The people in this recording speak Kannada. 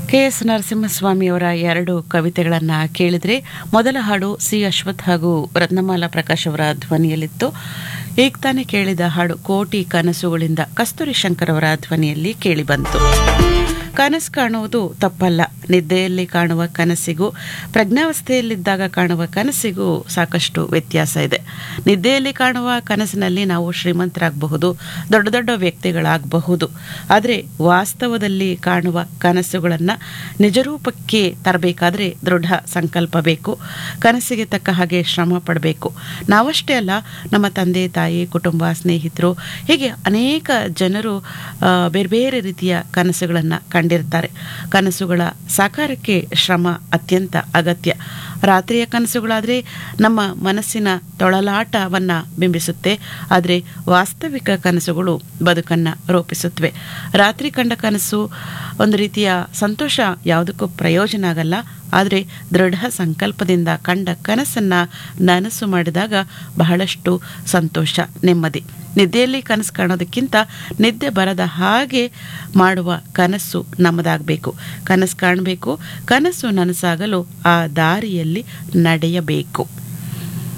ಕೆ ಎಸ್ ನರಸಿಂಹಸ್ವಾಮಿಯವರ ಎರಡು ಕವಿತೆಗಳನ್ನು ಕೇಳಿದರೆ ಮೊದಲ ಹಾಡು ಸಿ ಅಶ್ವಥ್ ಹಾಗೂ ರತ್ನಮಾಲಾ ಪ್ರಕಾಶ್ ಅವರ ಧ್ವನಿಯಲ್ಲಿತ್ತು ಈಗ ತಾನೇ ಕೇಳಿದ ಹಾಡು ಕೋಟಿ ಕನಸುಗಳಿಂದ ಕಸ್ತೂರಿ ಶಂಕರ್ ಅವರ ಧ್ವನಿಯಲ್ಲಿ ಕೇಳಿಬಂತು ಕನಸು ಕಾಣುವುದು ತಪ್ಪಲ್ಲ ನಿದ್ದೆಯಲ್ಲಿ ಕಾಣುವ ಕನಸಿಗೂ ಪ್ರಜ್ಞಾವಸ್ಥೆಯಲ್ಲಿದ್ದಾಗ ಕಾಣುವ ಕನಸಿಗೂ ಸಾಕಷ್ಟು ವ್ಯತ್ಯಾಸ ಇದೆ ನಿದ್ದೆಯಲ್ಲಿ ಕಾಣುವ ಕನಸಿನಲ್ಲಿ ನಾವು ಶ್ರೀಮಂತರಾಗಬಹುದು ದೊಡ್ಡ ದೊಡ್ಡ ವ್ಯಕ್ತಿಗಳಾಗಬಹುದು ಆದರೆ ವಾಸ್ತವದಲ್ಲಿ ಕಾಣುವ ಕನಸುಗಳನ್ನು ನಿಜರೂಪಕ್ಕೆ ತರಬೇಕಾದ್ರೆ ದೃಢ ಸಂಕಲ್ಪ ಬೇಕು ಕನಸಿಗೆ ತಕ್ಕ ಹಾಗೆ ಶ್ರಮ ಪಡಬೇಕು ನಾವಷ್ಟೇ ಅಲ್ಲ ನಮ್ಮ ತಂದೆ ತಾಯಿ ಕುಟುಂಬ ಸ್ನೇಹಿತರು ಹೀಗೆ ಅನೇಕ ಜನರು ಆ, ಬೇರೆ ಬೇರೆ ರೀತಿಯ ಕನಸುಗಳನ್ನು ಕಂಡಿರ್ತಾರೆ ಕನಸುಗಳ ಸಾಕಾರಕ್ಕೆ ಶ್ರಮ ಅತ್ಯಂತ ಅಗತ್ಯ ರಾತ್ರಿಯ ಕನಸುಗಳಾದರೆ ನಮ್ಮ ಮನಸ್ಸಿನ ತೊಳಲಾಟವನ್ನು ಬಿಂಬಿಸುತ್ತೆ ಆದರೆ ವಾಸ್ತವಿಕ ಕನಸುಗಳು ಬದುಕನ್ನು ರೂಪಿಸುತ್ತವೆ ರಾತ್ರಿ ಕಂಡ ಕನಸು ಒಂದು ರೀತಿಯ ಸಂತೋಷ ಯಾವುದಕ್ಕೂ ಪ್ರಯೋಜನ ಆಗಲ್ಲ ಆದರೆ ದೃಢ ಸಂಕಲ್ಪದಿಂದ ಕಂಡ ಕನಸನ್ನು ನನಸು ಮಾಡಿದಾಗ ಬಹಳಷ್ಟು ಸಂತೋಷ ನೆಮ್ಮದಿ ನಿದ್ದೆಯಲ್ಲಿ ಕನಸು ಕಾಣೋದಕ್ಕಿಂತ ನಿದ್ದೆ ಬರದ ಹಾಗೆ ಮಾಡುವ ಕನಸು ನಮ್ಮದಾಗಬೇಕು ಕನಸು ಕಾಣಬೇಕು ಕನಸು ನನಸಾಗಲು ಆ ದಾರಿಯಲ್ಲಿ ನಡೆಯಬೇಕು